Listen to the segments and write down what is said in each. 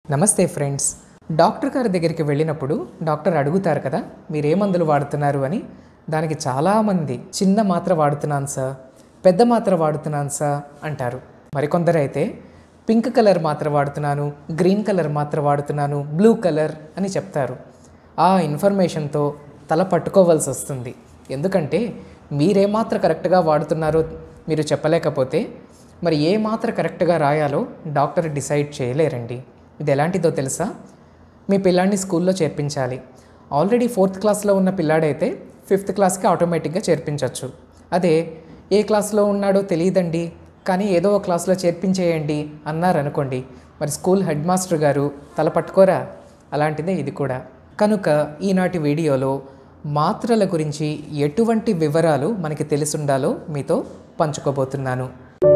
నమస్తే friends doctor గారి దగ్గరికి వెళ్ళినప్పుడు డాక్టర్ అడుగుతారు కదా మీరు ఏ మందులు వాడుతున్నారు అని దానికి చాలామంది చిన్న మాత్ర వాడుతున్నాను సార్ పెద్ద మాత్ర వాడుతున్నాను సార్ అంటారు మరికొందరు అయితే పింక్ కలర్ మాత్ర వాడుతున్నాను గ్రీన్ కలర్ మాత్ర వాడుతున్నాను బ్లూ కలర్ అని చెప్తారు ఆ ఇన్ఫర్మేషన్తో తల పట్టుకోవాల్సి వస్తుంది ఎందుకంటే మీరే మాత్ర కరెక్ట్గా వాడుతున్నారో మీరు చెప్పలేకపోతే మరి ఏ మాత్ర కరెక్ట్గా రాయాలో డాక్టర్ డిసైడ్ చేయలేరండి ఇది ఎలాంటిదో తెలుసా మీ పిల్లాడిని స్కూల్లో చేర్పించాలి ఆల్రెడీ ఫోర్త్ క్లాస్లో ఉన్న పిల్లాడైతే ఫిఫ్త్ క్లాస్కి ఆటోమేటిక్గా చేర్పించవచ్చు అదే ఏ క్లాస్లో ఉన్నాడో తెలియదండి కానీ ఏదో ఒక క్లాస్లో చేర్పించేయండి అన్నారనుకోండి మరి స్కూల్ హెడ్ మాస్టర్ గారు తల పట్టుకోరా అలాంటిదే ఇది కూడా కనుక ఈనాటి వీడియోలో మాత్రల గురించి ఎటువంటి వివరాలు మనకి తెలిసుండాలో మీతో పంచుకోబోతున్నాను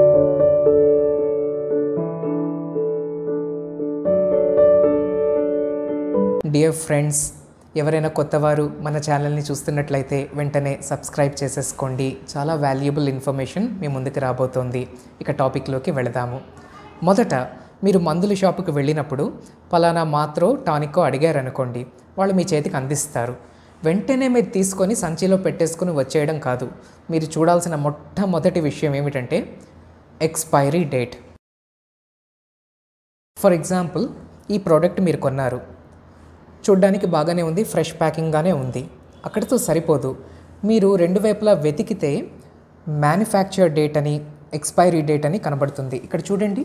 డియర్ ఫ్రెండ్స్ ఎవరైనా కొత్తవారు మన ఛానల్ని చూస్తున్నట్లయితే వెంటనే సబ్స్క్రైబ్ చేసేసుకోండి చాలా వాల్యుబుల్ ఇన్ఫర్మేషన్ మీ ముందుకు రాబోతోంది ఇక టాపిక్లోకి వెళదాము మొదట మీరు మందుల షాపుకి వెళ్ళినప్పుడు పలానా మాత్రో టానికో అడిగారనుకోండి వాళ్ళు మీ చేతికి అందిస్తారు వెంటనే మీరు తీసుకొని సంచిలో పెట్టేసుకుని వచ్చేయడం కాదు మీరు చూడాల్సిన మొట్టమొదటి విషయం ఏమిటంటే ఎక్స్పైరీ డేట్ ఫర్ ఎగ్జాంపుల్ ఈ ప్రోడక్ట్ మీరు కొన్నారు చూడ్డానికి బాగానే ఉంది ఫ్రెష్ ప్యాకింగ్గానే ఉంది అక్కడితో సరిపోదు మీరు రెండు వైపులా వెతికితే మ్యానుఫ్యాక్చర్ డేట్ అని ఎక్స్పైరీ డేట్ అని కనబడుతుంది ఇక్కడ చూడండి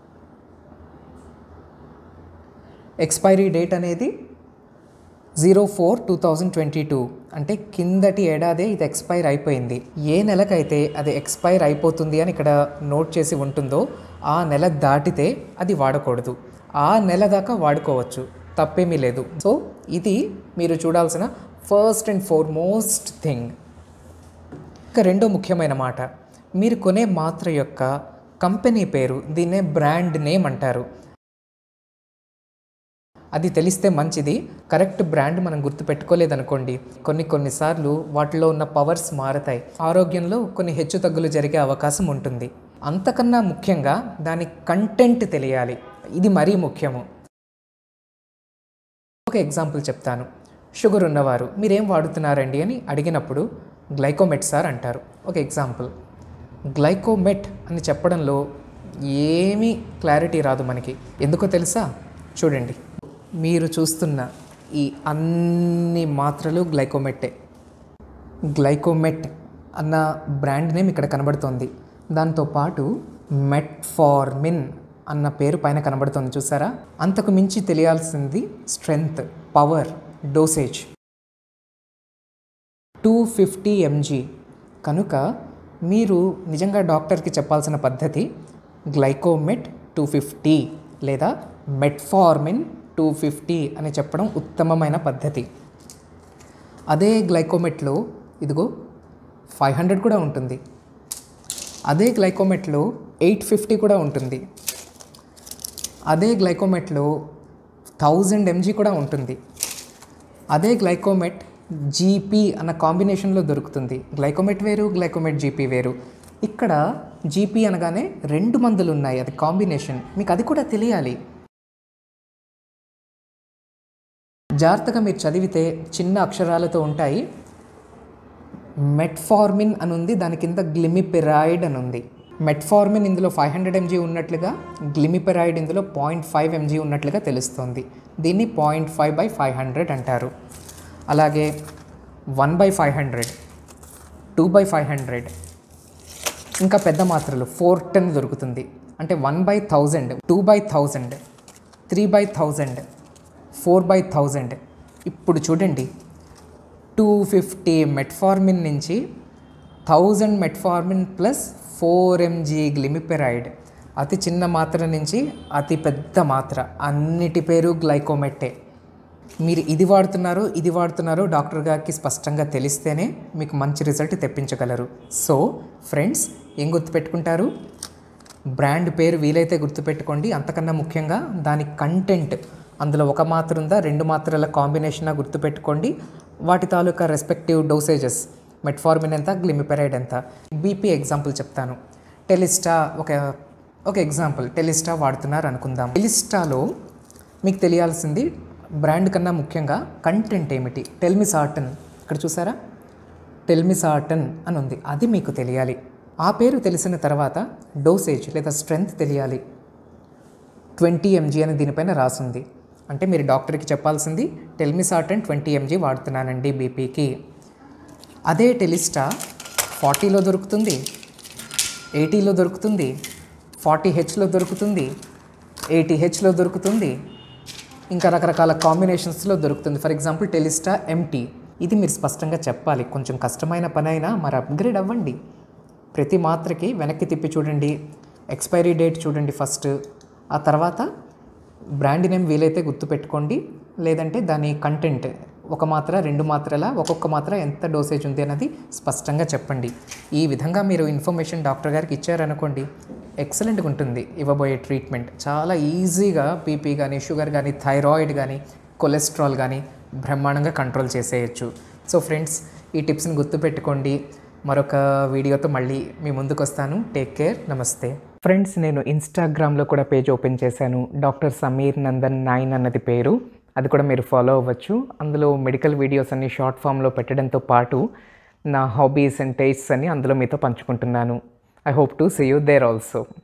ఎక్స్పైరీ డేట్ అనేది zero four two thousand twenty two అంటే కిందటి ఏడాదే ఇది ఎక్స్పైర్ అయిపోయింది ఏ నెలకైతే అది ఎక్స్పైర్ అయిపోతుంది అని ఇక్కడ నోట్ చేసి ఉంటుందో ఆ నెల దాటితే అది వాడకూడదు ఆ నెల దాకా వాడుకోవచ్చు తప్పేమీ లేదు సో ఇది మీరు చూడాల్సిన ఫస్ట్ అండ్ ఫార్మోస్ట్ థింగ్ ఇక రెండో ముఖ్యమైన మాట మీరు కొనే మాత్ర యొక్క కంపెనీ పేరు దీన్నే బ్రాండ్ నేమ్ అంటారు అది తెలిస్తే మంచిది కరెక్ట్ బ్రాండ్ మనం గుర్తుపెట్టుకోలేదనుకోండి కొన్ని కొన్నిసార్లు వాటిలో ఉన్న పవర్స్ మారతాయి ఆరోగ్యంలో కొన్ని హెచ్చు తగ్గులు జరిగే అవకాశం ఉంటుంది అంతకన్నా ముఖ్యంగా దాని కంటెంట్ తెలియాలి ఇది మరీ ముఖ్యము ఒక ఎగ్జాంపుల్ చెప్తాను షుగర్ ఉన్నవారు మీరేం వాడుతున్నారండి అని అడిగినప్పుడు గ్లైకోమెట్ సార్ అంటారు ఒక ఎగ్జాంపుల్ గ్లైకోమెట్ అని చెప్పడంలో ఏమీ క్లారిటీ రాదు మనకి ఎందుకో తెలుసా చూడండి మీరు చూస్తున్న ఈ అన్ని మాత్రలు గ్లైకోమెట్టే గ్లైకోమెట్ అన్న బ్రాండ్ నేమ్ ఇక్కడ కనబడుతోంది దాంతో పాటు మెట్ఫార్మిన్ అన్న పేరు పైన కనబడుతోంది చూసారా అంతకు మించి తెలియాల్సింది strength power dosage two fifty MG కనుక మీరు నిజంగా డాక్టర్కి చెప్పాల్సిన పద్ధతి గ్లైకోమెట్ టూ ఫిఫ్టీ లేదా మెట్ఫార్మిన్ టూ ఫిఫ్టీ అని చెప్పడం ఉత్తమమైన పద్ధతి అదే గ్లైకోమెట్లో ఇదిగో ఫైవ్ హండ్రెడ్ కూడా ఉంటుంది అదే గ్లైకోమెట్లో ఎయిట్ ఫిఫ్టీ కూడా ఉంటుంది అదే గ్లైకోమెట్లో థౌజండ్ ఎంజీ కూడా ఉంటుంది అదే గ్లైకోమెట్ జీపీ అన్న కాంబినేషన్లో దొరుకుతుంది గ్లైకోమెట్ వేరు గ్లైకోమెట్ జీపీ వేరు ఇక్కడ జీపీ అనగానే రెండు మందులు ఉన్నాయి అది కాంబినేషన్ మీకు అది కూడా తెలియాలి జాగ్రత్తగా మీరు చదివితే చిన్న అక్షరాలతో ఉంటాయి మెట్ఫార్మిన్ అని ఉంది దాని కింద గ్లిమిపెరాయిడ్ అని ఉంది మెట్ఫార్మిన్ ఇందులో ఫైవ్ హండ్రెడ్ ఎంజీ ఉన్నట్లుగా గ్లిమిపెరాయిడ్ ఇందులో పాయింట్ ఫైవ్ ఎంజీ ఉన్నట్లుగా తెలుస్తుంది దీన్ని point five by five hundred అంటారు అలాగే one by five hundred two by five hundred ఇంకా పెద్ద మాత్రలు ఫోర్ టెన్ దొరుకుతుంది అంటే one by thousand two by thousand three by thousand four by thousand ఇప్పుడు చూడండి టూ ఫిఫ్టీ మెట్ఫార్మిన్ నుంచి thousand metformin plus four MG glimepiride అతి చిన్న మాత్ర నుంచి అతి పెద్ద మాత్ర అన్నిటి పేరు గ్లైకోమెట్టే మీరు ఇది వాడుతున్నారో ఇది వాడుతున్నారో డాక్టర్ గారికి స్పష్టంగా తెలిస్తేనే మీకు మంచి రిజల్ట్ తెప్పించగలరు సో ఫ్రెండ్స్ ఏం గుర్తుపెట్టుకుంటారు బ్రాండ్ పేరు వీలైతే గుర్తుపెట్టుకోండి అంతకన్నా ముఖ్యంగా దాని కంటెంట్ అందులో ఒక మాత్ర ఉందా రెండు మాత్రల కాంబినేషన్ గుర్తుపెట్టుకోండి వాటి తాలూకా రెస్పెక్టివ్ డోసేజెస్ మెట్ఫార్మిన్ ఎంత గ్లిమిపెరైడ్ ఎంత బీపీ ఎగ్జాంపుల్ చెప్తాను టెలిస్టా ఒక ఒక ఎగ్జాంపుల్ టెలిస్టా వాడుతున్నారు అనుకుందాం టెలిస్టాలో మీకు తెలియాల్సింది బ్రాండ్ కన్నా ముఖ్యంగా కంటెంట్ ఏమిటి టెల్మిసాటన్ ఇక్కడ చూసారా టెల్మిసాటన్ అని ఉంది అది మీకు తెలియాలి ఆ పేరు తెలిసిన తర్వాత డోసేజ్ లేదా స్ట్రెంగ్త్ తెలియాలి ట్వంటీ ఎంజీ అని దీనిపైన రాసుంది అంటే మీరు డాక్టర్కి చెప్పాల్సింది టెల్మిసాటన్ ట్వంటీ ఎంజీ వాడుతున్నానండి బీపీకి అదే టెలిస్టా ఫార్టీలో దొరుకుతుంది ఎయిటీలో దొరుకుతుంది ఫార్టీ హెచ్లో దొరుకుతుంది ఎయిటీ హెచ్లో దొరుకుతుంది ఇంకా రకరకాల కాంబినేషన్స్లో దొరుకుతుంది ఫర్ ఎగ్జాంపుల్ టెలిస్టా ఎంటీ ఇది మీరు స్పష్టంగా చెప్పాలి కొంచెం కష్టమైన పని అయినా మరి అప్గ్రేడ్ అవ్వండి ప్రతి మాత్రకి వెనక్కి తిప్పి చూడండి ఎక్స్పైరీ డేట్ చూడండి ఫస్ట్ ఆ తర్వాత బ్రాండ్ నేమ్ వీలైతే గుర్తుపెట్టుకోండి లేదంటే దాని కంటెంట్ ఒక మాత్ర రెండు మాత్రల ఒక్కొక్క మాత్ర ఎంత డోసేజ్ ఉంది అన్నది స్పష్టంగా చెప్పండి ఈ విధంగా మీరు ఇన్ఫర్మేషన్ డాక్టర్ గారికి ఇచ్చారనుకోండి ఎక్సలెంట్గా ఉంటుంది ఇవ్వబోయే ట్రీట్మెంట్ చాలా ఈజీగా బీపీ కానీ షుగర్ కానీ థైరాయిడ్ కానీ కొలెస్ట్రాల్ కానీ బ్రహ్మాండంగా కంట్రోల్ చేసేయచ్చు సో ఫ్రెండ్స్ ఈ టిప్స్ని గుర్తుపెట్టుకోండి మరొక వీడియోతో మళ్ళీ మీ ముందుకు వస్తాను టేక్ కేర్ నమస్తే ఫ్రెండ్స్ నేను ఇన్స్టాగ్రామ్లో కూడా పేజ్ ఓపెన్ చేశాను డాక్టర్ సమీర్ నందన్ నైన్ అన్నది పేరు అది కూడా మీరు ఫాలో అవ్వచ్చు అందులో మెడికల్ వీడియోస్ అన్ని షార్ట్ ఫామ్లో పెట్టడంతో పాటు నా హాబీస్ అండ్ టేస్ట్స్ అన్ని అందులో మీతో పంచుకుంటున్నాను I hope to see you there also